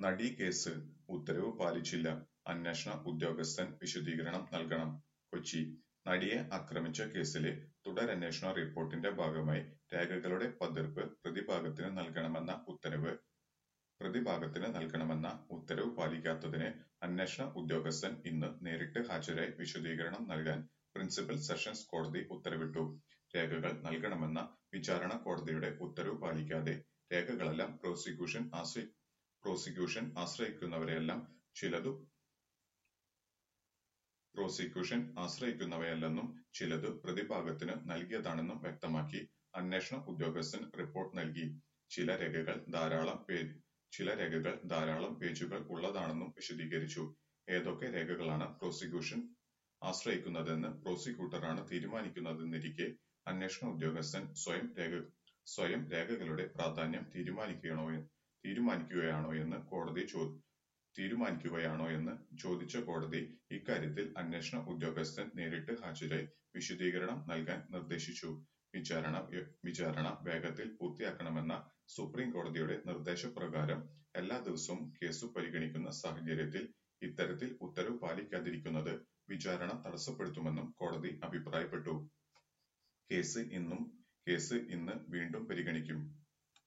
നടി കേസ് ഉത്തരവ് പാലിച്ചില്ല അന്വേഷണ ഉദ്യോഗസ്ഥൻ വിശദീകരണം നൽകണം കൊച്ചി നടിയെ ആക്രമിച്ച കേസിലെ തുടരന്വേഷണ റിപ്പോർട്ടിന്റെ ഭാഗമായി രേഖകളുടെ പകർപ്പ് പ്രതിഭാഗത്തിന് നൽകണമെന്ന ഉത്തരവ് പ്രതിഭാഗത്തിന് നൽകണമെന്ന ഉത്തരവ് പാലിക്കാത്തതിന് അന്വേഷണ ഉദ്യോഗസ്ഥൻ ഇന്ന് നേരിട്ട് ഹാജരായി വിശദീകരണം നൽകാൻ പ്രിൻസിപ്പൽ സെഷൻസ് കോടതി ഉത്തരവിട്ടു. രേഖകൾ നൽകണമെന്ന വിചാരണ കോടതിയുടെ ഉത്തരവ് പാലിക്കാതെ രേഖകളെല്ലാം പ്രോസിക്യൂഷൻ ആശ്രയി പ്രോസിക്യൂഷൻ ആശ്രയിക്കുന്നവരെല്ലാം ചിലതു പ്രോസിക്യൂഷൻ ആശ്രയിക്കുന്നവയല്ലെന്നും ചിലത് പ്രതിഭാഗത്തിന് നൽകിയതാണെന്നും വ്യക്തമാക്കി അന്വേഷണ ഉദ്യോഗസ്ഥൻ റിപ്പോർട്ട് നൽകി. ചില രേഖകൾ ധാരാളം പേജ് ചില രേഖകൾ ധാരാളം പേജുകൾ ഉള്ളതാണെന്നും വിശദീകരിച്ചു. ഏതൊക്കെ രേഖകളാണ് പ്രോസിക്യൂഷൻ ആശ്രയിക്കുന്നതെന്ന് പ്രോസിക്യൂട്ടറാണ് തീരുമാനിക്കുന്നതെന്നിരിക്കെ അന്വേഷണ ഉദ്യോഗസ്ഥൻ സ്വയം രേഖ സ്വയം രേഖകളുടെ പ്രാധാന്യം തീരുമാനിക്കുകയാണോ തീരുമാനിക്കുകയാണോയെന്ന് കോടതി ചോ തീരുമാനിക്കുകയാണോയെന്ന് ചോദിച്ച കോടതി ഇക്കാര്യത്തിൽ അന്വേഷണ ഉദ്യോഗസ്ഥൻ നേരിട്ട് ഹാജരായി വിശദീകരണം നൽകാൻ നിർദ്ദേശിച്ചു. വിചാരണ വിചാരണ വേഗത്തിൽ പൂർത്തിയാക്കണമെന്ന സുപ്രീം കോടതിയുടെ നിർദ്ദേശപ്രകാരം എല്ലാ ദിവസവും കേസ് പരിഗണിക്കുന്ന സാഹചര്യത്തിൽ ഇത്തരത്തിൽ ഉത്തരവ് പാലിക്കാതിരിക്കുന്നത് വിചാരണ തടസ്സപ്പെടുത്തുമെന്നും കോടതി അഭിപ്രായപ്പെട്ടു. കേസ് ഇന്നും കേസ് ഇന്ന് വീണ്ടും പരിഗണിക്കും.